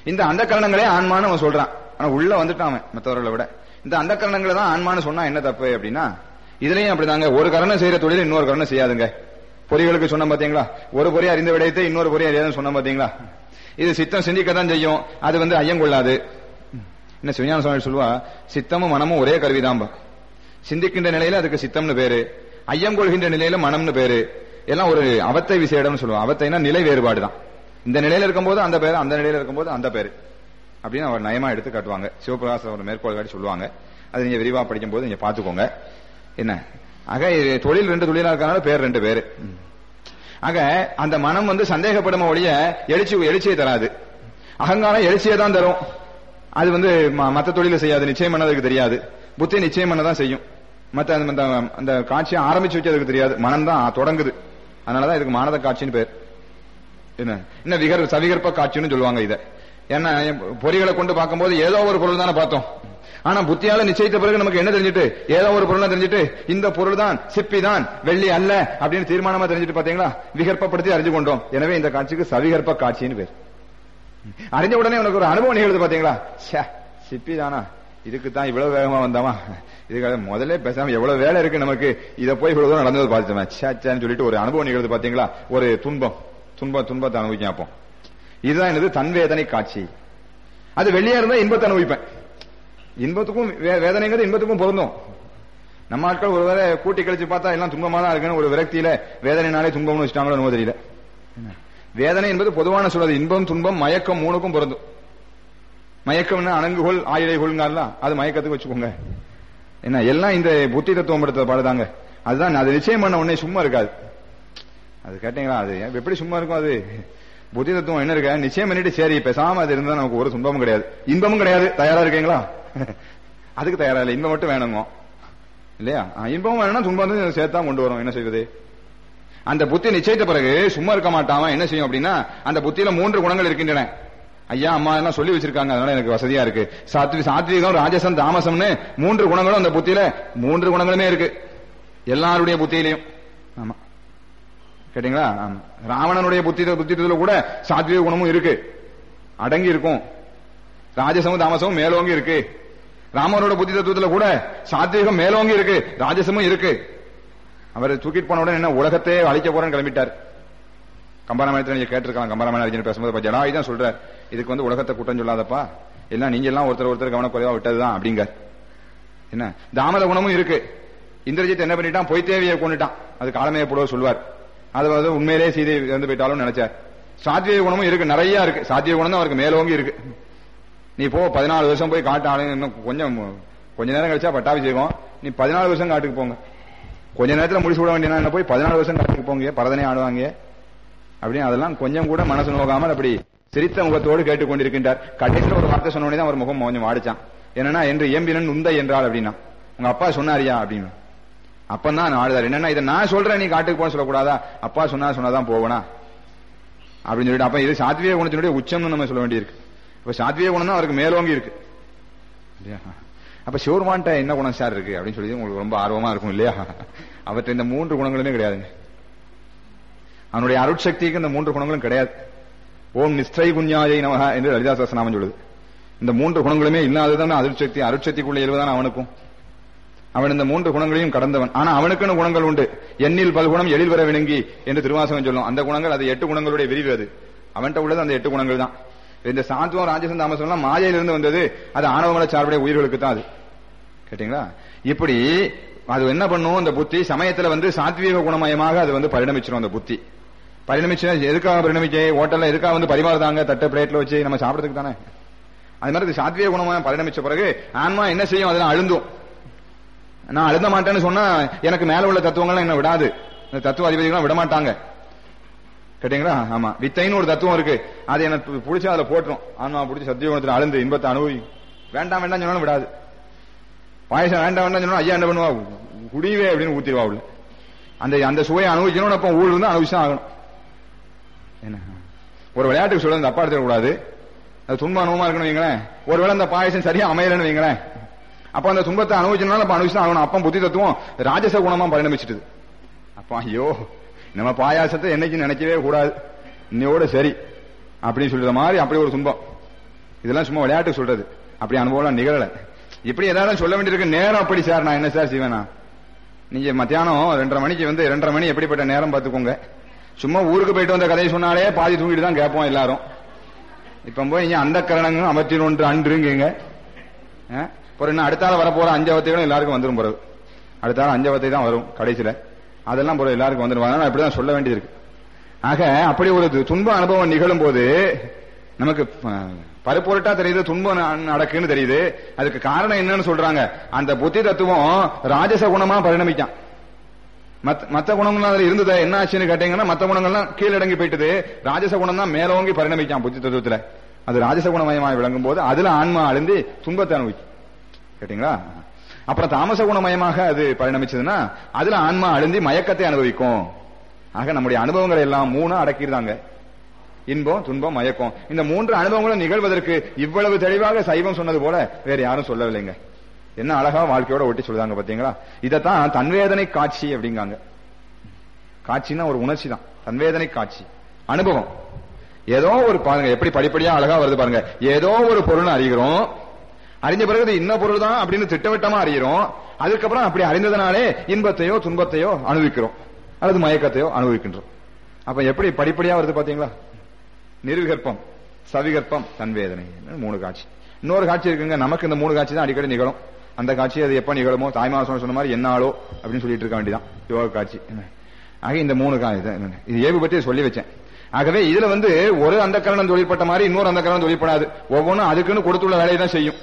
இந்த அந்த கரணங்களே ஆன்மான்னு அவன் சொல்றான் ஆனா உள்ள வந்துட்டான் அவன் மற்றவர்களை விட இந்த அந்த கரணங்களை தான் ஆன்மான்னு சொன்னா என்ன தப்பு அப்படின்னா இதுலயும் அப்படிதாங்க ஒரு கரணம் செய்யற தொழில் இன்னொரு கரணம் செய்யாதுங்க பொறிகளுக்கு சொன்ன பாத்தீங்களா ஒரு பொறி அறிந்த விடயத்தை இன்னொரு பொறி அறியாதுன்னு சொன்ன பாத்தீங்களா இது சித்தம் சிந்திக்கத்தான் செய்யும் அது வந்து ஐயம் கொள்ளாது என்ன சிவஞான சுவாமி சொல்லுவா சித்தமும் மனமும் ஒரே கருவிதாம்பா சிந்திக்கின்ற நிலையில அதுக்கு சித்தம்னு பேரு ஐயம் கொள்கின்ற நிலையில மனம்னு பேரு எல்லாம் ஒரு அவத்தை விசேடம்னு சொல்லுவோம் அவத்தைனா நிலை வேறுபாடு தான் இந்த நிலையில இருக்கும்போது அந்த பேரு அந்த நிலையில இருக்கும்போது அந்த பேரு அப்படின்னு அவர் நயமா எடுத்து காட்டுவாங்க சிவபிரகாச ஒரு மேற்கோள் காட்டி சொல்லுவாங்க அது நீங்க விரிவா படிக்கும் போது நீங்க பாத்துக்கோங்க என்ன ஆக இது தொழில் ரெண்டு தொழிலா இருக்கனால பேர் ரெண்டு பேரு ஆக அந்த மனம் வந்து சந்தேகப்படும் ஒழிய எழுச்சி எழுச்சியை தராது அகங்காரம் எழுச்சியை தான் தரும் அது வந்து ம- மத்த தொழில செய்யாது நிச்சயம் பண்ணதுக்கு தெரியாது புத்தி நிச்சயம் பண்ணதான் செய்யும் மத்த அந்த- அந்த- அந்த காட்சியை ஆரம்பிச்சு வச்சதுக்கு தெரியாது மனம் தான் தொடங்குது அதனாலதான் இதுக்கு மானத காட்சின்னு பேர் என்ன என்ன விகர் சவிகற்ப காட்சின்னு சொல்லுவாங்க இத ஏன்னா பொறிகளை கொண்டு பார்க்கும்போது ஏதோ ஒரு பொருள் தானே பார்த்தோம் ஆனா புத்தியால நிச்சயித்த பிறகு நமக்கு என்ன தெரிஞ்சுட்டு ஏதோ ஒரு பொருள் தெரிஞ்சுட்டு இந்த பொருள் தான் சிப்பி தான் வெள்ளி அல்ல அப்படின்னு தீர்மானமா தெரிஞ்சுட்டு பாத்தீங்களா விகற்பப்படுத்தி அறிஞ்சு கொண்டோம் எனவே இந்த காட்சிக்கு சவிகற்ப காட்சின்னு பேர் அறிஞ்ச உடனே உனக்கு ஒரு அனுபவம் நிகழ்ந்து பாத்தீங்களா ச்சே, சிப்பி தானா இதுக்கு தான் இவ்வளவு வேகமா வந்தாமா இதுக்காக முதல்ல பேசாம எவ்வளவு வேலை இருக்கு நமக்கு இத போய் இவ்வளவு தூரம் நடந்தது பார்த்துமே சேச்சான்னு சொல்லிட்டு ஒரு அனுபவம் நிகழ்ந்து பாத்தீங்களா ஒரு துன்பம் துன்பம் துன்பத்தை அனுபவிக்கும் அப்போ இதுதான் எனது தன் வேதனை காட்சி அது வெளியா இருந்தா இன்பத்தை அனுபவிப்பேன் இன்பத்துக்கும் வே- வேதனைங்கிறது இன்பத்துக்கும் பொருந்தும் நம்ம ஆட்கள் ஒருவேளை கூட்டி கழிச்சு பார்த்தா எல்லாம் துன்பமா தான் இருக்குன்னு ஒரு விரக்தியில வேதனைனாலே துன்பம்னு வச்சுட்டாங்களோ என்னமோ தெரியல வேதனை என்பது பொதுவான சொல்றது இன்பம் துன்பம் மயக்கம் மூணுக்கும் பொருந்தும் மயக்கம்னு அணங்குகொள் ஆயிலை கொள்ளுங்கலாம் அது மயக்கத்துக்கு வச்சுக்கோங்க என்ன எல்லாம் இந்த புத்தி தத்துவம் படுத்த பாடுதாங்க அதுதான் அது நிச்சயம் பண்ண உடனே சும்மா இருக்காது அது கேட்டீங்களா அது எப்படி சும்மா இருக்கும் அது புத்தி தத்துவம் என்ன இருக்க நிச்சயம் பண்ணிட்டு சரி பேசாம அது இருந்தா நமக்கு ஒரு துன்பமும் கிடையாது இன்பமும் கிடையாது தயாரா இருக்கீங்களா அதுக்கு தயாரா இல்லை இன்பம் மட்டும் வேணுங்க இல்லையா ஆ, இன்பமும் வேணும்னா துன்பம் வந்து சேர்த்தா கொண்டு வரும் என்ன செய்வது அந்த புத்தி நிச்சயித்த பிறகு சும்மா இருக்க மாட்டாம என்ன செய்யும் அப்படின்னா அந்த புத்தியில மூன்று குணங்கள் இருக்கின்றன ஐயா அம்மா எல்லாம் சொல்லி வச்சிருக்காங்க அதனால எனக்கு வசதியா இருக்கு சாத்வி சாத்விகம் ராஜசம் தாமசம்னு மூன்று குணங்களும் அந்த புத்தியில மூன்று குணங்களுமே இருக்கு எல்லாருடைய புத்தியிலையும் ஆமா கேட்டீங்களா ஆமா. ராவணனுடைய புத்தி புத்தித்துல கூட சாத்விக குணமும் இருக்கு அடங்கி இருக்கும் ராஜசமும் தாமசமும் மேலோங்கி இருக்கு ராமனோட புத்தி தத்துவத்துல கூட சாத்விகம் மேலோங்கி இருக்கு ராஜசமும் இருக்கு அவர் தூக்கிட்டு போன உடனே என்ன உலகத்தையே அழிக்க போறேன்னு கிளம்பிட்டார் கம்பராமாயணத்துல நீங்க கேட்டிருக்கலாம் கம்பராமாயண அறிஞர் பேசும்போது இப்ப ஜடாயு தான் சொல்றார் இதுக்கு வந்து உலகத்தை குற்றம் சொல்லாதப்பா எல்லாம் நீங்க எல்லாம் ஒருத்தர் ஒருத்தர் கவனக்குறைவா விட்டதுதான் அப்படிங்க என்ன தாமத குணமும் இருக்கு இந்திரஜித் என்ன பண்ணிட்டான் பொய் தேவியை கொண்டுட்டான் அது காலமே போடுவ சொல்லுவார் அது வந்து உண்மையிலே சீதை இறந்து போயிட்டாலும் நினைச்சார் சாத்விக குணமும் இருக்கு நிறைய இருக்கு சாத்விக குணம் தான் அவருக்கு மேலோங்கி இருக்கு நீ போ பதினாலு வருஷம் போய் காட்டு ஆளு இன்னும் கொஞ்சம் கொஞ்ச நேரம் கழிச்சா பட்டாபிஷேகம் நீ பதினாலு வருஷம் காட்டுக்கு போங்க கொஞ்ச நேரத்துல முடிச்சு விட வேண்டியனா என்ன போய் பதினாலு வருஷம் காட்டுக்கு போங்க பரதனை ஆடுவாங்க அப்படின்னு அதெல்லாம் கொஞ்சம் கூட மனசு நோகாமல் அப்படி சிரித்த முகத்தோடு கேட்டுக்கொண்டிருக்கின்றார் கடைசியில் ஒரு வார்த்தை சொன்ன உடனே தான் அவர் முகம் கொஞ்சம் வாடிச்சான் என்னன்னா என்று ஏம்பினன் உந்த என்றால் அப்படின்னா உங்க அப்பா சொன்னாரியா அப்படின்னு அப்பந்தான் நான் ஆடுதார் என்னன்னா இதை நான் சொல்றேன் நீ காட்டுக்கு போன சொல்லக்கூடாதா அப்பா சொன்னா சொன்னாதான் போவனா அப்படின்னு சொல்லிட்டு அப்ப இது சாத்விய குணத்தினுடைய உச்சம்னு நம்ம சொல்ல வேண்டியிருக்கு இப்ப சாத்விய குணம் தான் அவருக்கு மேலோங்கி இருக்கு இல்லையா அப்ப சிவருமான்ட்ட என்ன குணம் சார் இருக்கு அப்படின்னு சொல்லி உங்களுக்கு ரொம்ப ஆர்வமா இருக்கும் இல்லையா அவற்றை இந்த மூன்று குணங்களுமே கிடையாதுங்க அவனுடைய அருட்சக்திக்கு இந்த மூன்று குணங்களும் கிடையாது ஓம் நிஸ்தை குஞ்ஞாயை நமக என்று லலிதா சகஸ்ரநாமம் சொல்லுது இந்த மூன்று குணங்களுமே இல்லாததான அருட்சக்தி அருட்சக்திக்குள்ள இயல்புதான் அவனுக்கும் அவன் இந்த மூன்று குணங்களையும் கடந்தவன் ஆனா அவனுக்குன்னு குணங்கள் உண்டு எண்ணில் பல்குணம் எழில் வர விழுங்கி என்று திருவாசகம் சொல்லும் அந்த குணங்கள் அது எட்டு குணங்களுடைய விரிவு அது அவன்கிட்ட உள்ளது அந்த எட்டு குணங்கள் தான் இந்த சாத்துவம் ராஜசம் தாமசம் எல்லாம் மாயையிலிருந்து வந்தது அது ஆணவமல சார்புடைய உயிர்களுக்கு தான் அது கேட்டீங்களா இப்படி அது என்ன பண்ணும் அந்த புத்தி சமயத்துல வந்து சாத்வீக குணமயமாக அது வந்து பரிணமிச்சிடும் அந்த புத்தி பரிணமிச்சு எதுக்காக பரிணமிச்சு ஹோட்டல்ல எதுக்காக வந்து பரிமாறுதாங்க தட்டை பிளேட்ல வச்சு நம்ம சாப்பிடறதுக்கு தானே அது மாதிரி இது சாத்வீக குணமயம் பரிணமிச்ச பிறகு ஆன்மா என்ன செய்யும் அதெல்லாம் அழுந்தும் நான் அழுந்த மாட்டேன்னு சொன்னா எனக்கு மேல உள்ள தத்துவங்கள்லாம் என்ன விடாது இந்த தத்துவ அதிபதிகள்லாம் விட மாட்டாங்க கேட்டீங்களா ஆமா வித்தைன்னு ஒரு தத்துவம் இருக்கு அது எனக்கு பிடிச்சா அதுல போட்டுரும் ஆன்மா பிடிச்சி சத்தியோகத்துல அழுந்து இன்பத்தை அனுபவி வேண்டாம் வேண்டாம் சொன்னாலும் விடாது பாயசம் வேண்டாம் வேண்டாம் சொன்னா ஐயா என்ன பண்ணுவா குடிவே அப்படின்னு ஊத்திடுவா உள்ள அந்த அந்த சுவையை அனுபவிக்கணும் அப்ப ஊழல் வந்து அனுபவிச்சு தான் ஆகணும் என்ன ஒரு விளையாட்டுக்கு சொல்ல தப்பா எடுத்துக்கூடாது அது துன்ப அனுபவமா இருக்கணும் வைங்களேன் ஒருவேளை அந்த பாயசம் சரியா அமையலன்னு வைங்களேன் அப்ப அந்த துன்பத்தை அனுபவிச்சனால அப்ப அனுபவிச்சு தான் ஆகணும் அப்ப புத்தி தத்துவம் ராஜச குணமா பரிணமிச்சிட்டுது அப்ப ஐயோ நம்ம பாயாசத்தை என்னைக்கு நினைக்கவே கூடாது இன்னையோட சரி அப்படின்னு சொல்ற மாதிரி அப்படி ஒரு துன்பம் இதெல்லாம் சும்மா விளையாட்டு சொல்றது அப்படி அனுபவம் நிகழல இப்படி ஏதாவது சொல்ல வேண்டியிருக்கு நேரம் அப்படி சார் நான் என்ன சார் செய்வேனா நீங்க மத்தியானம் ரெண்டரை மணிக்கு வந்து ரெண்டரை மணி எப்படிப்பட்ட நேரம் பார்த்துக்கோங்க சும்மா ஊருக்கு போயிட்டு வந்த கதையை சொன்னாலே பாதி தூங்கிட்டு தான் கேட்போம் எல்லாரும் இப்ப போய் இங்க அந்த கரணங்க அவற்றில் ஒன்று அன்றுங்க அப்புறம் இன்னும் அடுத்தால வரப்போற அஞ்சவத்தைகளும் எல்லாருக்கும் வந்துரும் பிறகு அடுத்தால அஞ்சவத்தை தான் வரும் கடைசியில அதெல்லாம் பிறகு எல்லாருக்கும் வந்துரும் அதனால அப்படிதான் சொல்ல வேண்டியது இருக்கு ஆக அப்படி ஒரு து- துன்ப அனுபவம் நிகழும் போது நமக்கு அஹ், பருப்பொருட்டா தெரியுது துன்பம் ந- நடக்குன்னு தெரியுது அதுக்கு காரணம் என்னன்னு சொல்றாங்க அந்த புத்தி தத்துவம் ராஜச குணமா பரிணமிக்கான் மத்த- மத்த குணங்கள் அதுல இருந்ததா என்ன ஆச்சுன்னு கேட்டீங்கன்னா மத்த குணங்கள்லாம் கீழடங்கி போயிட்டது ராஜச குணம் தான் மேலோங்கி பரிணமிக்கான் புத்தி தத்துவத்துல அது ராஜச குணமயமாய் விளங்கும் போது அதுல ஆன்மா அழுந்தி துன்பத்தை அனுபவிக்கும் கேட்டீங்களா அப்புறம் தாமச குணமயமாக அது பரிணமிச்சதுன்னா அதுல ஆன்மா அழுந்தி மயக்கத்தை அனுபவிக்கும் ஆக நம்முடைய அனுபவங்களை எல்லாம் மூணா அடக்கிடுதாங்க இன்பம் துன்பம் மயக்கம் இந்த மூன்று அனுபவங்களும் நிகழ்வதற்கு இவ்வளவு தெளிவாக சைவம் சொன்னது போல வேற யாரும் சொல்லவில்லைங்க என்ன அழகா வாழ்க்கையோட ஒட்டி சொல்றாங்க பாத்தீங்களா இதத்தான் தன்வேதனை காட்சி அப்படிங்காங்க காட்சின்னா ஒரு உணர்ச்சி தான் தன்வேதனை காட்சி அனுபவம் ஏதோ ஒரு பாருங்க எப்படி படிப்படியா அழகா வருது பாருங்க ஏதோ ஒரு பொருள் அறிகிறோம் அறிஞ்ச பிறகு இது இன்ன பொருள் தான் அப்படின்னு திட்டவட்டமா அறிகிறோம் அதுக்கப்புறம் அப்படி அறிந்ததனாலே இன்பத்தையோ துன்பத்தையோ அனுபவிக்கிறோம் அல்லது மயக்கத்தையோ அனுபவிக்கின்றோம் அப்ப எப்படி படிப்படியா வருது பாத்தீங்களா நிர்விகற்பம் சவிகற்பம் தன்வேதனை மூணு காட்சி இன்னொரு காட்சி இருக்குங்க நமக்கு இந்த மூணு காட்சி தான் அடிக்கடி நிகழும் அந்த காட்சி அது எப்ப நிகழுமோ தாய்மாசம் சொன்ன மாதிரி என்ன ஆளோ அப்படின்னு சொல்லிட்டு இருக்க வேண்டியதான் யோக காட்சி ஆக இந்த மூணு கா இது இது ஏவு பற்றி சொல்லி வச்சேன் ஆகவே இதுல வந்து ஒரு அந்த கரணம் தொழிற்பட்ட மாதிரி இன்னொரு அந்த கரணம் தொழிற்படாது ஒவ்வொன்றும் அதுக்குன்னு கொடுத்துள்ள வேலையை தான் செய்யும்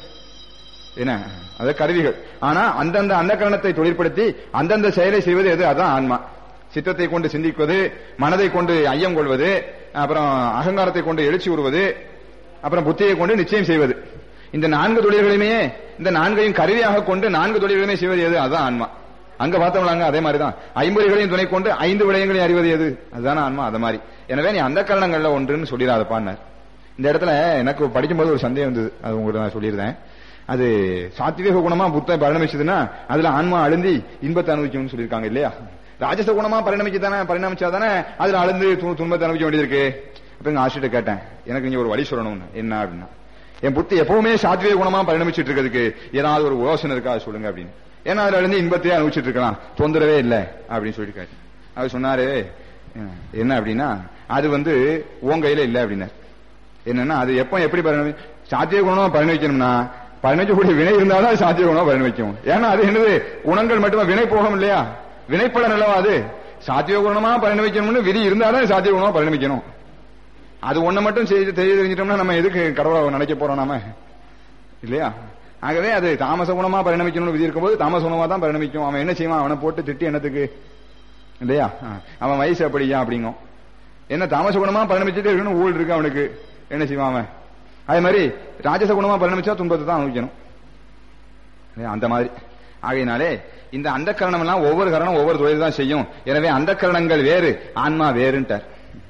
என்ன அது கருவிகள் ஆனா அந்தந்த அந்த கரணத்தை தொழிற்படுத்தி அந்தந்த செயலை செய்வது எது அதான் ஆன்மா சித்தத்தை கொண்டு சிந்திப்பது மனதை கொண்டு ஐயம் கொள்வது அப்புறம் அகங்காரத்தை கொண்டு எழுச்சி உறுவது அப்புறம் புத்தியை கொண்டு நிச்சயம் செய்வது இந்த நான்கு தொழில்களையுமே இந்த நான்கையும் கருவியாக கொண்டு நான்கு தொழில்களையுமே செய்வது எது அதான் ஆன்மா அங்க பார்த்தோம்லாங்க அதே மாதிரிதான் ஐம்பொறிகளையும் துணை கொண்டு ஐந்து விடயங்களையும் அறிவது எது அதுதானே ஆன்மா அது மாதிரி எனவே நீ அந்த கரணங்கள்ல ஒன்றுன்னு சொல்லிடாதப்பான்னார் இந்த இடத்துல எனக்கு படிக்கும்போது ஒரு சந்தேகம் இருந்தது அது உங்களுக்கு நான் சொல்லியிருந்தேன் அது சாத்விக குணமா புத்தம் பரிணமிச்சதுன்னா அதுல ஆன்மா அழுந்தி இன்பத்தை அனுபவிக்கும்னு சொல்லியிருக்காங்க இல்லையா ராஜச குணமா பரிணமிக்கத்தானே பரிணமிச்சாதானே அதுல அழுந்து து- துன்பத்தை அனுபவிக்க வேண்டியிருக்கு அப்ப எங்க ஆசிரியர் கேட்டேன் எனக்கு நீங்க ஒரு வழி சொல்லணும் என்ன அப்படின்னா என் புத்தி எப்பவுமே சாத்விக குணமா பரிணமிச்சிட்டு இருக்கிறதுக்கு ஏதாவது ஒரு யோசனை இருக்கா அது சொல்லுங்க அப்படின்னு ஏன்னா அதுல இருந்து இன்பத்தையே அனுபவிச்சிட்டு இருக்கலாம் தொந்தரவே இல்லை அப்படின்னு சொல்லிட்டு கேட்டேன் அவர் சொன்னாரு அஹ், என்ன அப்படின்னா அது வந்து உன் கையில இல்ல அப்படின்னாரு என்னன்னா அது எப்ப எப்படி பரிணமி சாத்திய குணமா பரிணமிக்கணும்னா பரிணமிக்கக்கூடிய வினை இருந்தாலும் அது சாத்திய குணமா பரிணமிக்கும் ஏன்னா அது என்னது குணங்கள் மட்டுமே வினை போகும் இல்லையா வினைப்பலன் அல்லவா அது சாத்திய குணமா பரிணமிக்கணும்னு விதி இருந்தாலும் சாத்திய குணமா பரிணமிக்கணும் அது ஒண்ணு மட்டும் செய்து தெரிய தெரிஞ்சிட்டோம்னா நம்ம எதுக்கு கடவுளை நினைக்க போறோம் நாம இல்லையா ஆகவே அது தாமச குணமா பரிணமிக்கணும்னு விதி இருக்கும்போது தாமச குணமா தான் பரிணமிக்கும் அவன் என்ன செய்வான் அவனை போட்டு திட்டி என்னத்துக்கு இல்லையா ஆ. அவன் வயசு அப்படியா அப்படிங்கும் என்ன தாமச குணமா பரிணமிச்சுட்டு இருக்கணும் ஊழல் இருக்கு அவனுக்கு என்ன செய்வான் அவன் அதே மாதிரி ராஜச குணமா பரிணமிச்சா துன்பத்தை தான் அனுபவிக்கணும் இல்லையா? அந்த மாதிரி ஆகையினாலே இந்த அந்த கரணம் எல்லாம் ஒவ்வொரு கரணம் ஒவ்வொரு தொழில் தான் செய்யும் எனவே அந்த கரணங்கள் வேறு ஆன்மா வேறுன்ட்டார்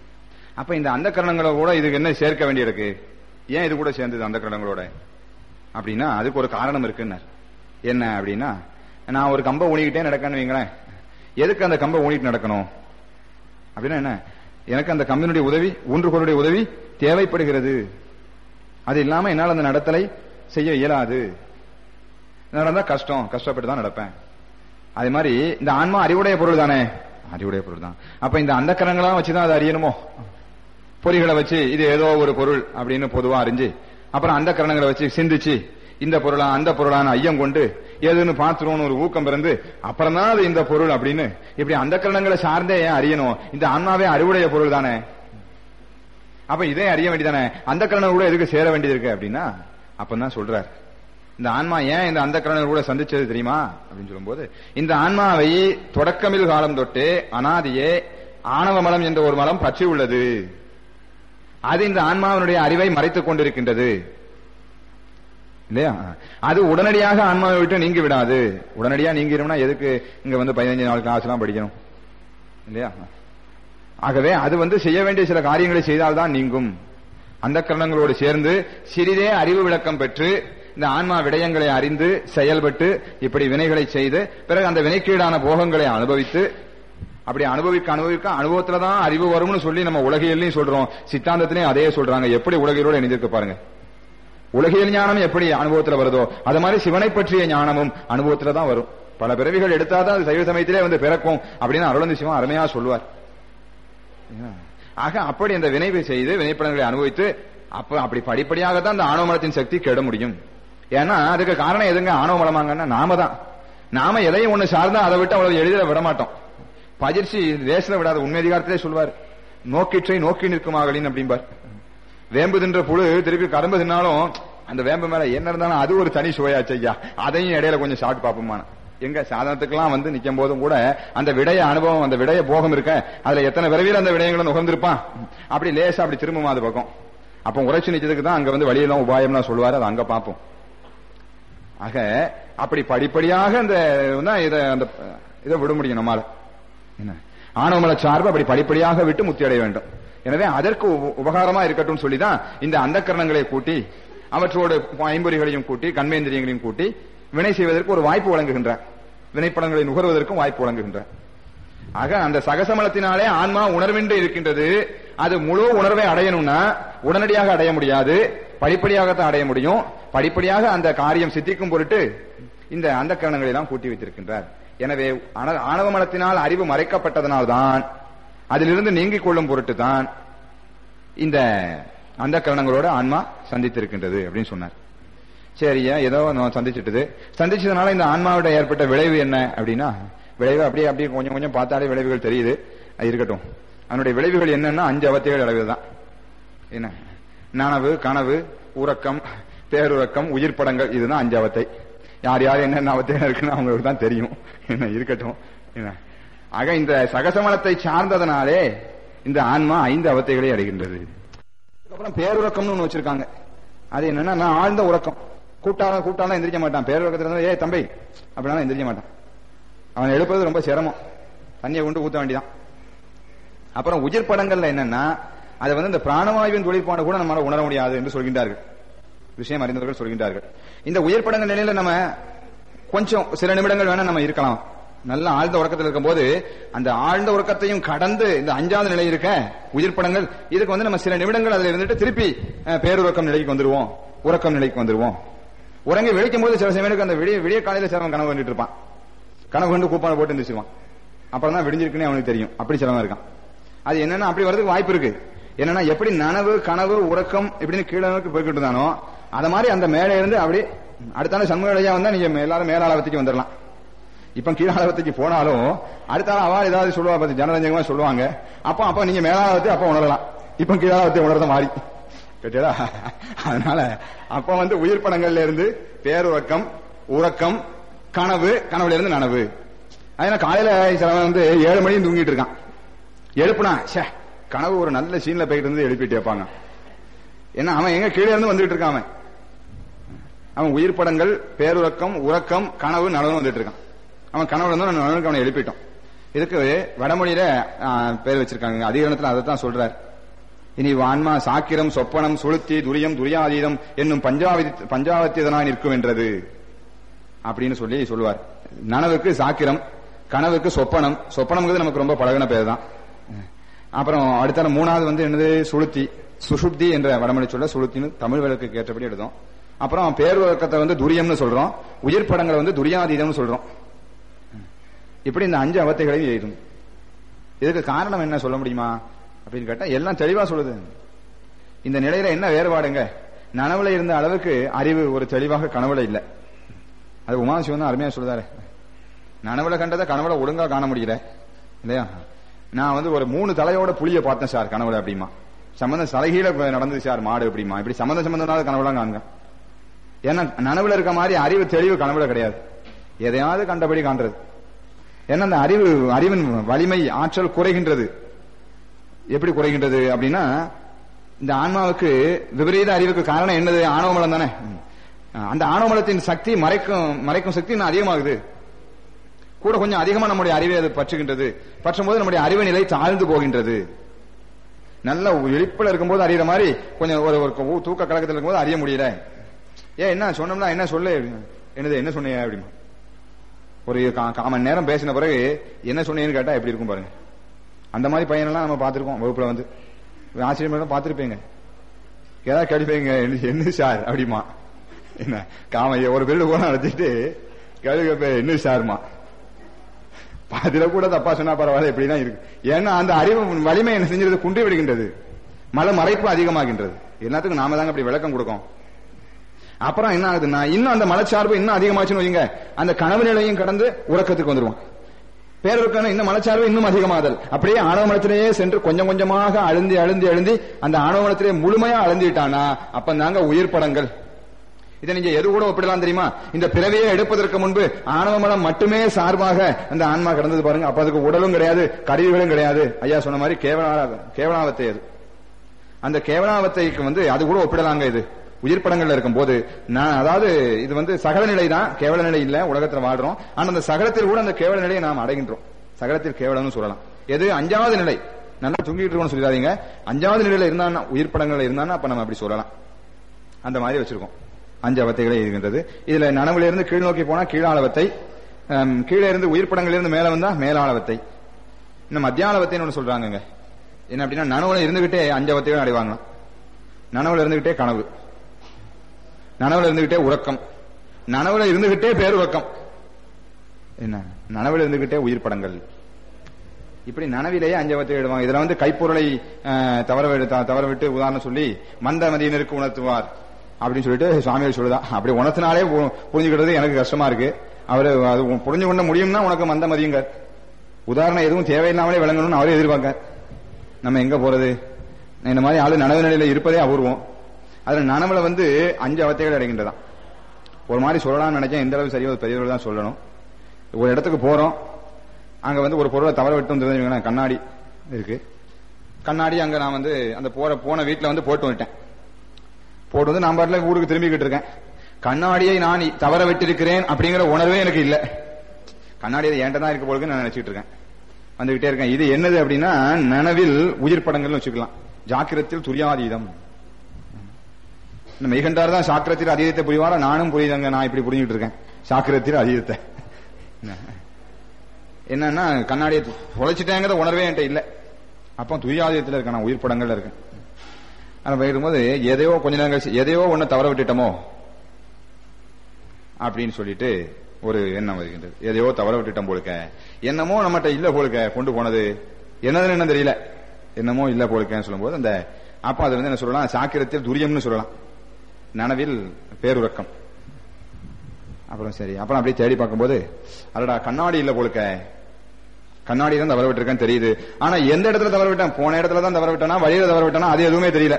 அப்ப இந்த அந்த கரணங்களை கூட இதுக்கு என்ன சேர்க்க வேண்டியிருக்கு ஏன் இது கூட சேர்ந்தது அந்த கரணங்களோட அப்படின்னா அதுக்கு ஒரு காரணம் இருக்குன்னார் என்ன அப்படின்னா நான் ஒரு கம்பை ஊனிக்கிட்டே நடக்கன்னு வைங்களேன் எதுக்கு அந்த கம்பை ஊனிட்டு நடக்கணும் அப்படின்னா என்ன எனக்கு அந்த கம்பினுடைய உதவி ஊன்றுகோளுடைய உதவி தேவைப்படுகிறது அது இல்லாம என்னால் அந்த நடத்தலை செய்ய இயலாது நடந்தா கஷ்டம் கஷ்டப்பட்டு தான் நடப்பேன் அதே மாதிரி இந்த ஆன்மா அறிவுடைய பொருள் தானே அறிவுடைய பொருள் தான் அப்ப இந்த அந்த கரங்களாம் வச்சுதான் அதை அறியணுமோ பொறிகளை வச்சு இது ஏதோ ஒரு பொருள் அப்படின்னு பொதுவா அறிஞ்சு அப்புறம் அந்த கரணங்களை வச்சு சிந்திச்சு இந்த பொருளா அந்த பொருளான ஐயம் கொண்டு எதுன்னு பாத்துருவோம்னு ஒரு ஊக்கம் பிறந்து அப்புறம் தான் அது இந்த பொருள் அப்படின்னு இப்படி அந்த கரணங்களை சார்ந்தே ஏன் அறியணும் இந்த ஆன்மாவே அறிவுடைய பொருள் தானே அப்ப இதே அறிய வேண்டியதானே அந்த கரணம் கூட எதுக்கு சேர வேண்டியது இருக்கு அப்படின்னா அப்பதான் சொல்றார் இந்த ஆன்மா ஏன் இந்த அந்த கரணம் கூட சந்திச்சது தெரியுமா அப்படின்னு சொல்லும்போது இந்த ஆன்மாவை தொடக்கமில் காலம் தொட்டு அனாதியே ஆணவ மலம் என்ற ஒரு மலம் பற்றி உள்ளது அது இந்த ஆன்மாவினுடைய அறிவை மறைத்துக் கொண்டிருக்கின்றது இல்லையா அது உடனடியாக ஆன்மாவை விட்டு நீங்கி விடாது உடனடியா நீங்கிடும்னா எதுக்கு இங்க வந்து பதினஞ்சு நாள் கிளாஸ் எல்லாம் படிக்கணும் இல்லையா ஆகவே அது வந்து செய்ய வேண்டிய சில காரியங்களை செய்தால்தான் நீங்கும் அந்த கரணங்களோடு சேர்ந்து சிறிதே அறிவு விளக்கம் பெற்று இந்த ஆன்மா விடயங்களை அறிந்து செயல்பட்டு இப்படி வினைகளை செய்து பிறகு அந்த வினைக்கீடான போகங்களை அனுபவித்து அப்படி அனுபவிக்க அனுபவிக்க அனுபவத்துல தான் அறிவு வரும்னு சொல்லி நம்ம உலகியல்லையும் சொல்றோம் சித்தாந்தத்திலையும் அதே சொல்றாங்க எப்படி உலகியலோட இணைந்திருக்கு பாருங்க உலகியல் ஞானம் எப்படி அனுபவத்துல வருதோ அது மாதிரி சிவனை பற்றிய ஞானமும் அனுபவத்துல தான் வரும் பல பிறவிகள் எடுத்தாதான் அது சைவ சமயத்திலே வந்து பிறக்கும் அப்படின்னு அருளந்தி சிவம் அருமையா சொல்லுவார் ஆக அப்படி அந்த வினைவை செய்து வினைப்படங்களை அனுபவித்து அப்ப அப்படி படிப்படியாக தான் அந்த ஆணவ மலத்தின் சக்தி கெட முடியும் ஏன்னா அதுக்கு காரணம் எதுங்க ஆணவ மலமாங்கன்னா நாம தான் நாம எதையும் ஒண்ணு சார்ந்தா அதை விட்டு அவ்வளவு எளிதில் விட மாட்டோம் பயிற்சி லேசில விடாத உண்மை அதிகாரத்திலே சொல்வார் நோக்கிற்றை நோக்கி நிற்குமாகலின் அப்படிம்பார் வேம்பு தின்ற புழு திருப்பி கரும்பு தின்னாலும் அந்த வேம்பு மேல என்ன இருந்தாலும் அது ஒரு தனி சுவையாச்சு ஐயா அதையும் இடையில கொஞ்சம் சாப்பிட்டு பார்ப்போமான எங்க சாதனத்துக்கெல்லாம் வந்து நிக்கும் போதும் கூட அந்த விடைய அனுபவம் அந்த விடைய போகம் இருக்க அதுல எத்தனை விரைவில் அந்த விடயங்களை நுகர்ந்திருப்பான் அப்படி லேசா அப்படி திரும்புமா அது பக்கம் அப்ப உரைச்சு நிச்சயத்துக்கு தான் அங்க வந்து வழியெல்லாம் உபாயம்லாம் சொல்லுவாரு அதை அங்க பார்ப்போம் ஆக அப்படி படிப்படியாக அந்த தான் இதை அந்த இதை விட முடியும் நம்மால என்ன ஆணவமல சார்பு அப்படி படிப்படியாக விட்டு முத்தி அடைய வேண்டும் எனவே அதற்கு உப- உபகாரமா இருக்கட்டும் சொல்லிதான் இந்த அந்தக்கரணங்களை கூட்டி அவற்றோடு ஐம்பொறிகளையும் கூட்டி கண்மேந்திரியங்களையும் கூட்டி வினை செய்வதற்கு ஒரு வாய்ப்பு வழங்குகின்றார் வினைப்படங்களை நுகர்வதற்கும் வாய்ப்பு வழங்குகின்றார் ஆக அந்த சகசமலத்தினாலே ஆன்மா உணர்வின்றி இருக்கின்றது அது முழு உணர்வை அடையணும்னா உடனடியாக அடைய முடியாது படிப்படியாகத்தான் அடைய முடியும் படிப்படியாக அந்த காரியம் சித்திக்கும் பொருட்டு இந்த அந்த கரணங்களை எல்லாம் கூட்டி வைத்திருக்கின்றார் எனவே ஆன- ஆணவ மலத்தினால் அறிவு மறைக்கப்பட்டதனால்தான் அதிலிருந்து நீங்கிக் கொள்ளும் பொருட்டு தான் இந்த அந்த கரணங்களோட ஆன்மா சந்தித்திருக்கின்றது அப்படின்னு சொன்னார் சரியா ஏதோ நான் சந்திச்சிட்டது சந்திச்சதுனால இந்த ஆன்மாவோட ஏற்பட்ட விளைவு என்ன அப்படின்னா விளைவு அப்படியே அப்படியே கொஞ்சம் கொஞ்சம் பார்த்தாலே விளைவுகள் தெரியுது அது இருக்கட்டும் அதனுடைய விளைவுகள் என்னன்னா அஞ்சு அவத்தைகள் அளவு தான் என்ன நனவு கனவு உறக்கம் பேருறக்கம் உயிர் படங்கள் இதுதான் அஞ்சு அவத்தை யார் யார் என்னென்ன அவத்தைகள் இருக்குன்னு அவங்களுக்கு தான் தெரியும் என்ன இருக்கட்டும் என்ன ஆக இந்த சகசமலத்தை சார்ந்ததனாலே இந்த ஆன்மா ஐந்து அவத்தைகளை அடைகின்றது அதுக்கப்புறம் பேருறக்கம்னு ஒண்ணு வச்சிருக்காங்க அது என்னன்னா நான் ஆழ்ந்த உறக்கம் கூட்டாளம் கூட்டாளம் எந்திரிக்க மாட்டான் பேருறக்கத்துல இருந்தா ஏ தம்பி அப்படின்னா எந்திரிக்க மாட்டான் அவன் எழுப்புறது ரொம்ப சிரமம் தண்ணியை கொண்டு ஊத்த வேண்டியதான் அப்புறம் உயிர் படங்கள்ல என்னன்னா அதை வந்து இந்த பிராணவாயுவின் தொழிற்பாடு கூட நம்மளால உணர முடியாது என்று சொல்கின்றார்கள் விஷயம் அறிந்தவர்கள் சொல்கின்றார்கள் இந்த உயிர் படங்கள் நிலையில நம்ம கொஞ்சம் சில நிமிடங்கள் வேணா நம்ம இருக்கலாம் நல்ல ஆழ்ந்த உறக்கத்தில் இருக்கும்போது அந்த ஆழ்ந்த உறக்கத்தையும் கடந்து இந்த அஞ்சாவது நிலை இருக்க உயிர் படங்கள் இதுக்கு வந்து நம்ம சில நிமிடங்கள் அதுல இருந்துட்டு திருப்பி அஹ், பேருறக்கம் நிலைக்கு வந்துருவோம் உறக்கம் நிலைக்கு வந்துருவோம் உறங்கி விழிக்கும் போது சில சமயத்துக்கு அந்த விடிய விடிய காலையில சிலவன் கனவு கண்டுட்டு இருப்பான் கனவு கண்டு கூப்பான போட்டு இருந்துச்சுவான் அப்புறம் தான் விடிஞ்சிருக்குன்னு அவனுக்கு தெரியும் அப்படி சிலவன் இருக்கான் அது என்னன்னா அப்படி வரதுக்கு வாய்ப்பு இருக்கு என்னன்னா எப்படி நனவு கனவு உறக்கம் இப்படின்னு கீழே நோக்கி போய்கிட்டு இருந்தானோ அத மாதிரி அந்த மேலே இருந்து அப்படி அடுத்தால சண்முகையா வந்தா நீங்க எல்லாரும் மேலாளவத்துக்கு வந்துடலாம் இப்ப கீழாளவத்துக்கு போனாலும் அடுத்த ஆள் அவள் ஏதாவது சொல்லுவா பத்தி ஜனரஞ்சகமா சொல்லுவாங்க அப்ப அப்ப நீங்க மேலாளவத்தை அப்ப உணரலாம் இப்ப கீழாளவத்தை உணர்ந்த மாறி கேட்டா அதனால அப்ப வந்து உயிர் படங்கள்ல இருந்து பேருறக்கம் உறக்கம் கனவு கனவுல இருந்து நனவு அதனால காலையில சிலவன் வந்து ஏழு மணியும் தூங்கிட்டு இருக்கான் எழுப்புனா ச்சே கனவு ஒரு நல்ல சீன்ல போயிட்டு இருந்து எழுப்பிட்டு வைப்பாங்க ஏன்னா அவன் எங்க கீழே இருந்து வந்துட்டு இருக்கான் அவன் அவன் உயிர் படங்கள் பேருறக்கம் உறக்கம் கனவு நனவு வந்துட்டு இருக்கான் அவன் கனவுல இருந்து நனவுக்கு அவனை எழுப்பிட்டோம் இதுக்கு வடமொழியில ஆ, பேர் வச்சிருக்காங்க அதிகாரத்துல அதை தான் சொல்றார் இனி ஆன்மா சாக்கிரம் சொப்பனம் சுளுத்தி துரியம் துரியாதீதம் என்னும் பஞ்சாவதி பஞ்சாவத்தியதனாய் நிற்கும் என்றது அப்படின்னு சொல்லி சொல்லுவார் நனவுக்கு சாக்கிரம் கனவுக்கு சொப்பனம் சொப்பனம்ங்கிறது நமக்கு ரொம்ப பழகின பேர் தான் அப்புறம் அடுத்த மூணாவது வந்து என்னது சுளுத்தி சுஷுப்தி என்ற வடமொழி சொல்ல சுளுத்தின்னு தமிழ் வழக்கு ஏற்றபடி எழுதும் அப்புறம் பேர்வழக்கத்தை வந்து துரியம்னு சொல்றோம் உயிர் படங்களை வந்து துரியாதீதம்னு சொல்றோம் இப்படி இந்த அஞ்சு அவத்தைகளையும் எழுதும் இதுக்கு காரணம் என்ன சொல்ல முடியுமா அப்படின்னு கேட்டா எல்லாம் தெளிவா சொல்லுது இந்த நிலையில என்ன வேறுபாடுங்க நனவுல இருந்த அளவுக்கு அறிவு ஒரு தெளிவாக கனவுல இல்ல அது உமாசிவன் தான் அருமையா சொல்லுதாரு நனவுல கண்டதை கனவுல ஒழுங்கா காண முடியல இல்லையா நான் வந்து ஒரு மூணு தலையோட புளிய பார்த்தேன் சார் கனவுல அப்படிமா சம்பந்தம் சலகீழ நடந்தது சார் மாடு அப்படிமா இப்படி சம்பந்த சம்பந்தனால கனவுலாம் காணுங்க ஏன்னா நனவுல இருக்க மாதிரி அறிவு தெளிவு கனவுல கிடையாது எதையாவது கண்டபடி காண்றது ஏன்னா அந்த அறிவு அறிவின் வலிமை ஆற்றல் குறைகின்றது எப்படி குறைகின்றது அப்படின்னா இந்த ஆன்மாவுக்கு விபரீத அறிவுக்கு காரணம் என்னது ஆணவமலம் தானே அந்த ஆணவமலத்தின் சக்தி மறைக்கும் மறைக்கும் சக்தி இன்னும் அதிகமாகுது கூட கொஞ்சம் அதிகமா நம்முடைய அறிவை அது பற்றுகின்றது பற்றும் போது நம்முடைய அறிவு நிலை தாழ்ந்து போகின்றது நல்ல இழிப்புல இருக்கும்போது அறியிற மாதிரி கொஞ்சம் ஒரு ஒரு தூக்க கலக்கத்தில் இருக்கும்போது அறிய முடியல ஏ என்ன சொன்னோம்னா என்ன சொல்லு என்னது என்ன சொன்னீங்க அப்படின்னு ஒரு கா- காமன் நேரம் பேசின பிறகு என்ன சொன்னீங்கன்னு கேட்டா எப்படி இருக்கும் பாருங்க அந்த மாதிரி பையனெல்லாம் நம்ம பார்த்திருக்கோம் வகுப்புல வந்து ஆசிரியர் பார்த்திருப்பீங்க ஏதாவது கேள்விப்பீங்க என்ன சார் அப்படிமா என்ன காம ஒரு பெல்லு போன அழைச்சிட்டு கேள்வி கேட்ப என்ன சார்மா அதுல கூட தப்பா சொன்னா பரவாயில்ல இப்படிதான் இருக்கு ஏன்னா அந்த அறிவு வலிமை என்ன செஞ்சிருது குன்றி விடுகின்றது மலை மறைப்பு அதிகமாகின்றது எல்லாத்துக்கும் நாம தாங்க அப்படி விளக்கம் கொடுக்கும் அப்புறம் என்ன ஆகுதுன்னா இன்னும் அந்த மலச்சார்பு இன்னும் அதிகமாச்சுன்னு வைங்க அந்த கனவு நிலையும் கடந்து உறக்கத்துக்கு வந்துருவான் பேரருக்கான இன்னும் மலச்சார்பு இன்னும் அதிகமாதல் அப்படியே ஆணவ மலத்திலேயே சென்று கொஞ்சம் கொஞ்சமாக அழுந்தி அழுந்தி அழுந்தி அந்த ஆணவ மலத்திலே முழுமையா அழுந்திட்டானா அப்ப தாங்க உயிர் படங்கள் இதை நீங்க எது கூட ஒப்பிடலாம் தெரியுமா இந்த பிறவியை எடுப்பதற்கு முன்பு ஆணவ மலம் மட்டுமே சார்பாக அந்த ஆன்மா கடந்தது பாருங்க அப்ப அதுக்கு உடலும் கிடையாது கருவிகளும் கிடையாது ஐயா சொன்ன மாதிரி கேவலா கேவலாவத்தை அது அந்த கேவலாவத்தைக்கு வந்து அது கூட ஒப்பிடலாங்க இது உயிர் படங்கள்ல இருக்கும் போது நான் அதாவது இது வந்து சகல நிலை தான் கேவல நிலை இல்ல உலகத்துல வாழ்றோம் ஆனா அந்த சகலத்தில் கூட அந்த கேவல நிலையை நாம் அடைகின்றோம் சகலத்தில் கேவலம்னு சொல்லலாம் எது அஞ்சாவது நிலை நல்லா தூங்கிட்டு இருக்கோம்னு சொல்லிடாதீங்க அஞ்சாவது நிலையில இருந்தான்னா உயிர் படங்கள்ல இருந்தான்னா அப்ப நம்ம அப்படி சொல்லலாம் அந்த மாதிரி வச்சிருக்கோம் அஞ்சு அவத்தைகளே இருக்கின்றது இதுல நனவுல இருந்து கீழ் நோக்கி போனா கீழாளவத்தை ஹம், கீழே இருந்து உயிர் படங்கள்ல இருந்து மேல வந்தா மேலாளவத்தை இன்னும் மத்தியாளவத்தைன்னு ஒண்ணு சொல்றாங்கங்க என்ன அப்படின்னா நனவுல இருந்துகிட்டே அஞ்சு அவத்தைகளும் அடைவாங்க நனவுல இருந்துகிட்டே கனவு நனவுல இருந்துகிட்டே உறக்கம் நனவுல இருந்துகிட்டே பேருறக்கம் என்ன நனவுல இருந்துகிட்டே உயிர் படங்கள் இப்படி நனவிலேயே அஞ்சவத்தை எழுதுவாங்க இதுல வந்து கைப்பொருளை அஹ், தவற விட்டு- த- தவற விட்டு உதாரணம் சொல்லி மந்த மதியினருக்கு உணர்த்துவார் அப்படின்னு சொல்லிட்டு சுவாமிகள் சொல்லுதா அப்படி உணர்த்தினாலே பு- புரிஞ்சுக்கிறது எனக்கு கஷ்டமா இருக்கு அவரு அது உன் புரிஞ்சு கொள்ள முடியும்னா உனக்கு மந்த மதியுங்க உதாரணம் எதுவும் தேவையில்லாமலே விளங்கணும்னு அவரே எதிர்பார்க்க நம்ம எங்க போறது இந்த மாதிரி ஆளு நனவு நிலையில இருப்பதே அபூர்வம் அதுல நனவுல வந்து அஞ்சு அவத்தைகள் அடைகின்றதாம் ஒரு மாதிரி சொல்லலாம்னு நினைச்சேன் எந்த அளவு சரியோ அது பெரியவர்கள் தான் சொல்லணும் ஒரு இடத்துக்கு போறோம் அங்க வந்து ஒரு பொருளை தவற விட்டு வந்து கண்ணாடி இருக்கு கண்ணாடி அங்க நான் வந்து அந்த போற போன வீட்டுல வந்து போட்டு வந்துட்டேன் போட்டு வந்து நான் பாட்டுல ஊருக்கு திரும்பிக்கிட்டு இருக்கேன் கண்ணாடியை நான் தவற விட்டிருக்கிறேன் அப்படிங்கிற உணர்வே எனக்கு இல்ல கண்ணாடி அது என்கிட்ட தான் இருக்க போலுக்கு நான் நினைச்சிட்டு இருக்கேன் வந்துகிட்டே இருக்கேன் இது என்னது அப்படின்னா நனவில் உயிர் படங்கள்னு வச்சுக்கலாம் ஜாக்கிரத்தில் துரியாதீதம் இந்த மெய்கண்டார் தான் சாக்கிரத்தில் அதீதத்தை புரிவாரா நானும் புரியுதாங்க நான் இப்படி புரிஞ்சுட்டு இருக்கேன் சாக்கிரத்தில் அதீதத்தை என்ன? என்னன்னா கண்ணாடியை தொலைச்சிட்டேங்கிற உணர்வே என்கிட்ட இல்ல அப்போ துரியாதீதத்தில் இருக்கேன் நான் உயிர் படங்கள்ல இருக்கேன் ஆனா போயிடும்போது எதையோ கொஞ்ச நேரம் கழிச்சு எதையோ ஒண்ணு தவற விட்டுட்டோமோ அப்படின்னு சொல்லிட்டு ஒரு எண்ணம் வருகின்றது எதையோ தவற விட்டுட்டோம் போலுக்க என்னமோ நம்மகிட்ட இல்ல போலுக்க கொண்டு போனது என்னதுன்னு என்ன தெரியல என்னமோ இல்ல போலுக்கன்னு சொல்லும்போது அந்த அப்ப அது வந்து என்ன சொல்லலாம் சாக்கிரத்தில் துரியம்னு சொல்லலாம் நனவில் பேருறக்கம் அப்புறம் சரி அப்புறம் அப்படியே தேடி பார்க்கும்போது அடடா கண்ணாடி இல்ல போலுக்க கண்ணாடி தான் தவற விட்டுருக்கேன்னு தெரியுது ஆனா எந்த இடத்துல தவற விட்டேன் போன இடத்துல தான் தவற விட்டானா வழியில தவற விட்டானா அது எதுவுமே தெரியல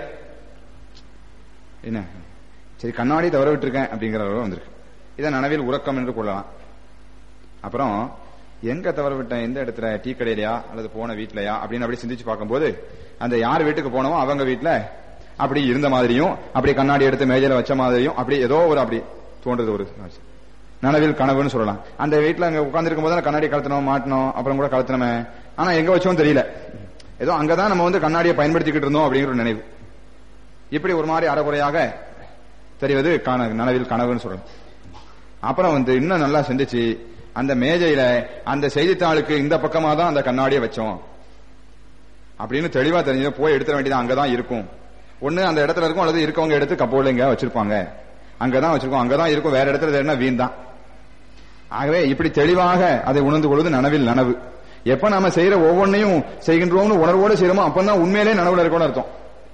என்ன சரி கண்ணாடி தவற விட்டுருக்கேன் அப்படிங்கிற அளவு வந்திருக்கு இதை நனவில் உறக்கம் என்று கொள்ளலாம் அப்புறம் எங்க தவற விட்டேன் எந்த இடத்துல டீ கடையிலயா அல்லது போன வீட்லயா அப்படின்னு அப்படி சிந்திச்சு பார்க்கும்போது அந்த யார் வீட்டுக்கு போனோமோ அவங்க வீட்ல அப்படி இருந்த மாதிரியும் அப்படி கண்ணாடி எடுத்து மேஜையில வச்ச மாதிரியும் அப்படி ஏதோ ஒரு அப்படி தோன்றது ஒரு காட்சி. நனவில் கனவுன்னு சொல்லலாம் அந்த வீட்ல அங்க உட்கார்ந்து போது கண்ணாடி கலத்தணும் மாட்டணும் அப்புறம் கூட கலத்தணுமே ஆனா எங்க வச்சோம் தெரியல ஏதோ அங்கதான் நம்ம வந்து கண்ணாடியை பயன்படுத்திக்கிட்டு இருந்தோம் அப்படிங்கிற ஒரு நினைவு இப்படி ஒரு மாதிரி அறகுறையாக தெரிவது கன- நனவில் கனவுன்னு சொல்லலாம் அப்புறம் வந்து இன்னும் நல்லா சிந்திச்சு அந்த மேஜையில அந்த செய்தித்தாளுக்கு இந்த பக்கமா தான் அந்த கண்ணாடியை வச்சோம் அப்படின்னு தெளிவா தெரிஞ்சது போய் எடுத்துட வேண்டியது அங்கதான் இருக்கும் ஒண்ணு அந்த இடத்துல இருக்கும் அல்லது இருக்கவங்க எடுத்து கப்போர்ட்ல எங்க வச்சிருப்பாங்க அங்கதான் வச்சிருக்கோம் அங்கதான் இருக்கும் வேற இடத்துல தேடினா வீண் தான் ஆகவே இப்படி தெளிவாக அதை உணர்ந்து கொள்வது நனவில் நனவு எப்ப நாம செய்யற ஒவ்வொன்னையும் செய்கின்றோம்னு உணர்வோடு செய்யறோமோ அப்பதான் உண்மையிலே நனவுல இருக்கோம்னு அர்த்தம்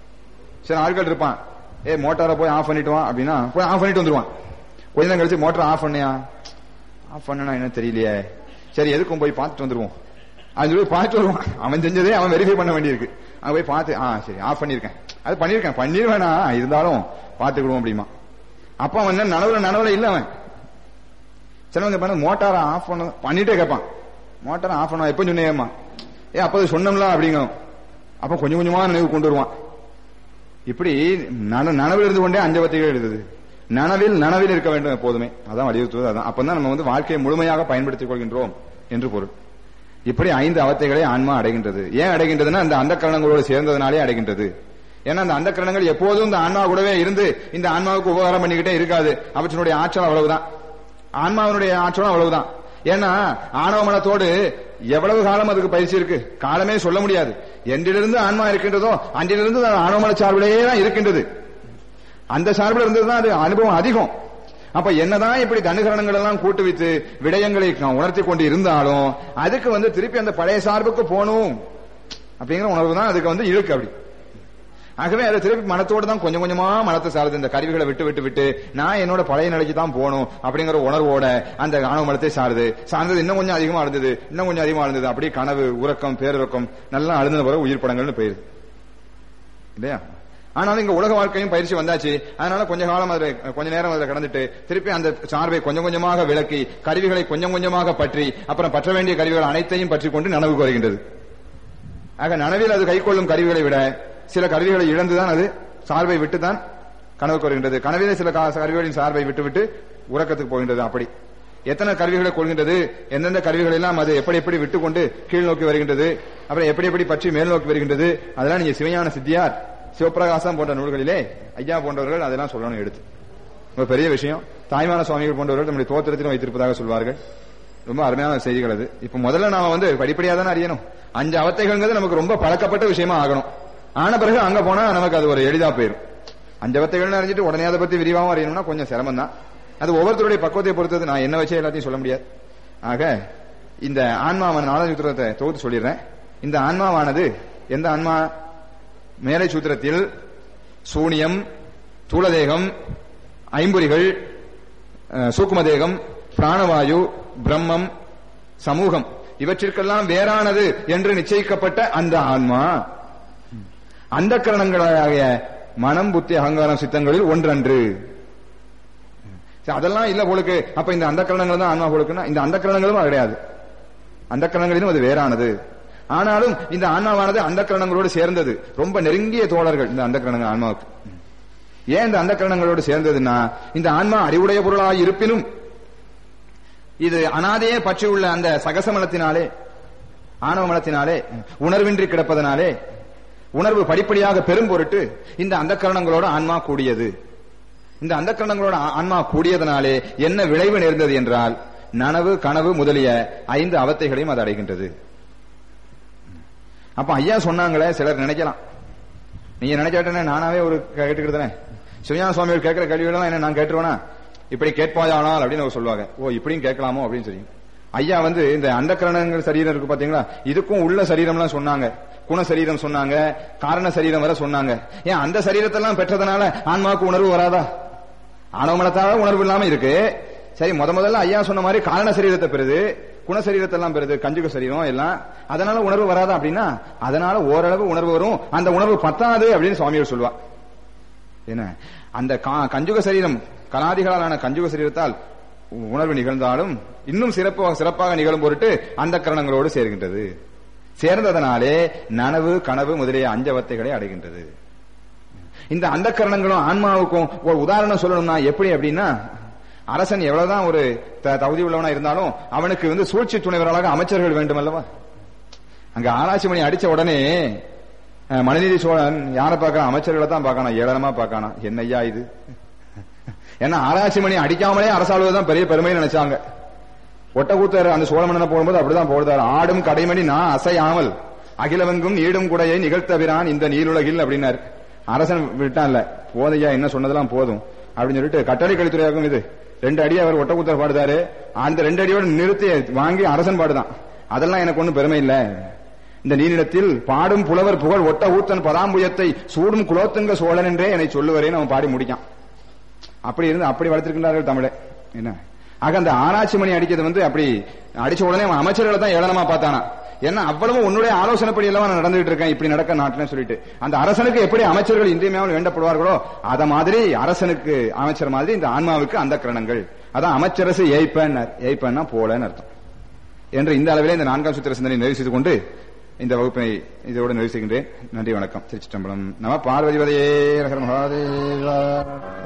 சில ஆட்கள் இருப்பான் ஏ மோட்டாரை போய் ஆஃப் பண்ணிட்டு வா அப்படின்னா போய் ஆஃப் பண்ணிட்டு வந்துருவான் கொஞ்ச நேரம் கழிச்சு மோட்டர் ஆஃப் பண்ணியா ஆஃப் பண்ணனா என்ன தெரியலையே சரி எதுக்கும் போய் பார்த்துட்டு வந்துருவோம் அது சொல்லி பார்த்துட்டு வருவான் அவன் செஞ்சதே அவன் வெரிஃபை பண்ண வேண்டியிருக்கு அவன் போய் பார்த்து ஆ சரி ஆஃப் பண்ணிருக்கேன் அது பண்ணிருக்கேன் பண்ணிருவேனா இருந்தாலும் பார்த்துக்கிடுவோம் அப்படிமா அப்ப அவன் என்ன நனவுல நனவுல இல்ல அவன் சிலவங்க பண்ண மோட்டாரை ஆஃப் பண்ண பண்ணிட்டே கேட்பான் மோட்டாரை ஆஃப் பண்ண எப்ப சொன்னேம்மா ஏ அப்ப அது சொன்னோம்ல அப்படிங்கும் அப்ப கொஞ்சம் கொஞ்சமா நினைவு கொண்டு வருவான் இப்படி நன- நனவில் இருந்து கொண்டே அஞ்சபத்திகள் எழுதுது நனவில் நனவில் இருக்க வேண்டும் எப்போதுமே அதான் வலியுறுத்துவது அதான் அப்பதான் நம்ம வந்து வாழ்க்கையை முழுமையாக பயன்படுத்திக் கொள்கின்றோம் என்று பொருள் இப்படி ஐந்து அவத்தைகளை ஆன்மா அடைகின்றது ஏன் அடைகின்றதுன்னா அந்த அந்த கரணங்களோடு சேர்ந்ததுனாலே அடைகின்றது ஏன்னா அந்த அந்த கரணங்கள் எப்போதும் இந்த ஆன்மா கூடவே இருந்து இந்த ஆன்மாவுக்கு உபகாரம் பண்ணிக்கிட்டே இருக்காது அவற்றினுடைய ஆற்றல் அவ்வளவுதான் ஆன்மாவினுடைய ஆற்றலும் அவ்வளவுதான் ஏன்னா ஆணவ மனத்தோடு எவ்வளவு காலம் அதுக்கு பயிற்சி இருக்கு காலமே சொல்ல முடியாது என்றிலிருந்து ஆன்மா இருக்கின்றதோ அன்றிலிருந்து அது ஆணவ மன சார்பிலேயே தான் இருக்கின்றது அந்த சார்பில் இருந்ததுதான் அது அனுபவம் அதிகம் அப்ப என்னதான் இப்படி தனுகரணங்கள் எல்லாம் கூட்டு வைத்து விடயங்களை உணர்த்தி கொண்டு இருந்தாலும் அதுக்கு வந்து திருப்பி அந்த பழைய சார்புக்கு போகணும் அப்படிங்கிற உணர்வு தான் அதுக்கு வந்து இழுக்கு அப்படி ஆகவே அதை திருப்பி மனத்தோடு தான் கொஞ்சம் கொஞ்சமா மனத்தை சார்ந்து இந்த கருவிகளை விட்டு விட்டு விட்டு நான் என்னோட பழைய நிலைக்கு தான் போகணும் அப்படிங்கிற உணர்வோட அந்த ஆணவ மனத்தை சாருது சார்ந்தது இன்னும் கொஞ்சம் அதிகமா இருந்தது இன்னும் கொஞ்சம் அதிகமா இருந்தது அப்படியே கனவு உறக்கம் பேருறக்கம் நல்லா அழுந்த பிறகு உயிர் படங்கள்னு போயிருது இல்லையா ஆனாலும் இங்க உலக வாழ்க்கையும் பயிற்சி வந்தாச்சு அதனால கொஞ்ச காலம் அதுல கொஞ்ச நேரம் அதுல கடந்துட்டு திருப்பி அந்த சார்பை கொஞ்சம் கொஞ்சமாக விளக்கி கருவிகளை கொஞ்சம் கொஞ்சமாக பற்றி அப்புறம் பற்ற வேண்டிய கருவிகள் அனைத்தையும் பற்றி கொண்டு நனவுக்கு வருகின்றது ஆக நனவில் அது கைக்கொள்ளும் கருவிகளை விட சில கருவிகளை இழந்துதான் அது சார்பை விட்டுதான் கனவுக்கு வருகின்றது கனவிலே சில கா- கருவிகளின் சார்பை விட்டுவிட்டு உறக்கத்துக்கு போகின்றது அப்படி எத்தனை கருவிகளை கொள்கின்றது எந்தெந்த கருவிகள் எல்லாம் அது எப்படி எப்படி விட்டுக்கொண்டு கீழ் நோக்கி வருகின்றது அப்புறம் எப்படி எப்படி பற்றி மேல் நோக்கி வருகின்றது அதெல்லாம் நீங்க சிவஞான சித்தியார் சிவபிரகாசம் போன்ற நூல்களிலே ஐயா போன்றவர்கள் அதெல்லாம் சொல்லணும் எடுத்து ரொம்ப பெரிய விஷயம் தாய்மான சுவாமிகள் போன்றவர்கள் நம்முடைய தோத்திரத்திலும் வைத்திருப்பதாக சொல்வார்கள் ரொம்ப அருமையான செய்திகள் அது இப்ப முதல்ல நாம வந்து படிப்படியா தானே அறியணும் அஞ்சு அவத்தைகள்ங்கிறது நமக்கு ரொம்ப பழக்கப்பட்ட விஷயமா ஆகணும் ஆன பிறகு அங்க போனா நமக்கு அது ஒரு எளிதா போயிடும் அஞ்சு அவத்தைகள்னு அறிஞ்சிட்டு உடனே அதை பத்தி விரிவாகவும் அறியணும்னா கொஞ்சம் சிரமம் தான் அது ஒவ்வொருத்தருடைய பக்குவத்தை பொறுத்தது நான் என்ன வச்சே எல்லாத்தையும் சொல்ல முடியாது ஆக இந்த ஆன்மாவன் நாலாவது சூத்திரத்தை தொகுத்து சொல்லிடுறேன் இந்த ஆன்மாவானது எந்த ஆன்மா மேலை சூத்திரத்தில் சூனியம் தூளதேகம் ஐம்பொறிகள் அஹ், சூக்குமதேகம் பிராணவாயு பிரம்மம் சமூகம் இவற்றிற்கெல்லாம் வேறானது என்று நிச்சயிக்கப்பட்ட அந்த ஆன்மா அந்த கரணங்களாகிய மனம் புத்தி அகங்காரம் சித்தங்களில் ஒன்றன்று சரி, அதெல்லாம் இல்ல போலுக்கு அப்ப இந்த அந்த கரணங்கள் தான் ஆன்மா போலுக்குன்னா இந்த அந்த கரணங்களும் அது கிடையாது அந்த கரணங்களிலும் அது வேறானது ஆனாலும் இந்த ஆன்மாவானது அந்த கரணங்களோடு சேர்ந்தது ரொம்ப நெருங்கிய தோழர்கள் இந்த அந்த கரணங்கள் ஆன்மாவுக்கு ஏன் இந்த அந்த கரணங்களோடு சேர்ந்ததுன்னா இந்த ஆன்மா அறிவுடைய பொருளாய் இருப்பினும் இது அனாதையே பற்றியுள்ள அந்த சகசமலத்தினாலே ஆணவ மலத்தினாலே உணர்வின்றி கிடப்பதனாலே உணர்வு படிப்படியாக பெரும் பொருட்டு இந்த அந்த கரணங்களோட ஆன்மா கூடியது இந்த அந்த கரணங்களோட ஆன்மா கூடியதனாலே என்ன விளைவு நேர்ந்தது என்றால் நனவு கனவு முதலிய ஐந்து அவத்தைகளையும் அது அடைகின்றது அப்ப ஐயா சொன்னாங்களே சிலர் நினைக்கலாம் நீங்க நினைக்காட்டனே நானாவே ஒரு கேட்டுக்கிட்டுதானே சிவஞான சுவாமிகள் கேட்கிற கேள்விகள் என்ன நான் கேட்டுருவேனா இப்படி கேட்பாயானால் அப்படின்னு அவர் சொல்லுவாங்க ஓ இப்படியும் கேட்கலாமோ அப்படின்னு சொல்லி ஐயா வந்து இந்த அந்த கரணங்கள் சரீரம் இருக்கு பாத்தீங்களா இதுக்கும் உள்ள சரீரம்லாம் சொன்னாங்க குண சரீரம் சொன்னாங்க காரண சரீரம் வர சொன்னாங்க ஏன் அந்த சரீரத்தெல்லாம் பெற்றதுனால ஆன்மாவுக்கு உணர்வு வராதா ஆணவமலத்தால உணர்வு இல்லாம இருக்கு சரி முத முதல்ல ஐயா சொன்ன மாதிரி காரண சரீரத்தை பெறுது குண சரீரத்தை எல்லாம் பெறுது கஞ்சுக சரீரம் எல்லாம் அதனால உணர்வு வராதா அப்படின்னா அதனால ஓரளவு உணர்வு வரும் அந்த உணர்வு பத்தாது அப்படின்னு சுவாமிகள் சொல்லுவா என்ன அந்த கா- கஞ்சுக சரீரம் கலாதிகளாலான கஞ்சுக சரீரத்தால் உணர்வு நிகழ்ந்தாலும் இன்னும் சிறப்பாக சிறப்பாக நிகழும் பொருட்டு அந்த கரணங்களோடு சேர்கின்றது சேர்ந்ததனாலே நனவு கனவு முதலிய அஞ்சவத்தைகளை அடைகின்றது இந்த அந்த கரணங்களும் ஆன்மாவுக்கும் ஒரு உதாரணம் சொல்லணும்னா எப்படி அப்படின்னா அரசன் எவ்வளவுதான் ஒரு த- தகுதி உள்ளவனா இருந்தாலும் அவனுக்கு வந்து சூழ்ச்சி துணைவர்களாக அமைச்சர்கள் வேண்டும் அல்லவா அங்க ஆராய்ச்சி மணி அடிச்ச உடனே அஹ், மனுநீதி சோழன் யாரை பார்க்கறான் அமைச்சர்களை தான் பார்க்கணும் ஏளனமா பார்க்கணும் என்ன ஐயா இது ஏன்னா ஆராய்ச்சி மணி அடிக்காமலே அரசாளுவதுதான் பெரிய பெருமை நினைச்சாங்க ஒட்டக்கூத்தர் அந்த சோழ மன்னனை போடும்போது அப்படிதான் போடுதார் ஆடும் கடைமணி நான் அசையாமல் அகிலவெங்கும் நீடும் குடையை நிகழ்த்தவிரான் இந்த நீருலகில் அப்படின்னாரு அரசன் விட்டான்ல போதையா என்ன சொன்னதெல்லாம் போதும் அப்படின்னு சொல்லிட்டு கட்டளை கழித்துறையாகும் இது ரெண்டு அடி அவர் ஒட்டக்கூத்தர் பாடுதாரு அந்த ரெண்டு அடியோட நிறுத்தி வாங்கி அரசன் பாடுதான் அதெல்லாம் எனக்கு ஒண்ணும் பெருமை இல்ல இந்த நீரிடத்தில் பாடும் புலவர் புகழ் ஒட்ட ஊத்தன் பதாம்புயத்தை சூடும் குலோத்துங்க சோழன் என்றே என்னை சொல்லுவரேன்னு அவன் பாடி முடிக்கான் அப்படி இருந்து அப்படி வளர்த்திருக்கின்றார்கள் தமிழை என்ன ஆக அந்த ஆராய்ச்சி மணி அடிக்கிறது வந்து அப்படி அடிச்ச உடனே அவன் அமைச்சர்களை தான் ஏளனமா பார்த்தானா ஏன்னா அவ்வளவு உன்னுடைய ஆலோசனைப்படி எல்லாம் நான் நடந்துகிட்டு இருக்கேன் இப்படி நடக்க நாட்டுல சொல்லிட்டு அந்த அரசனுக்கு எப்படி அமைச்சர்கள் இன்றியமையாமல் வேண்டப்படுவார்களோ அத மாதிரி அரசனுக்கு அமைச்சர் மாதிரி இந்த ஆன்மாவுக்கு அந்த கிரணங்கள் அதான் அமைச்சரசு ஏய்ப்பன் ஏய்ப்பன்னா போலன்னு அர்த்தம் என்று இந்த அளவிலே இந்த நான்காம் சூத்திர சிந்தனை நிறைவு செய்து கொண்டு இந்த வகுப்பினை இதோடு நிறைவு செய்கின்றேன் நன்றி வணக்கம் திருச்சிட்டம்பலம் நம பார்வதிவதையே ரகர மகாதேவா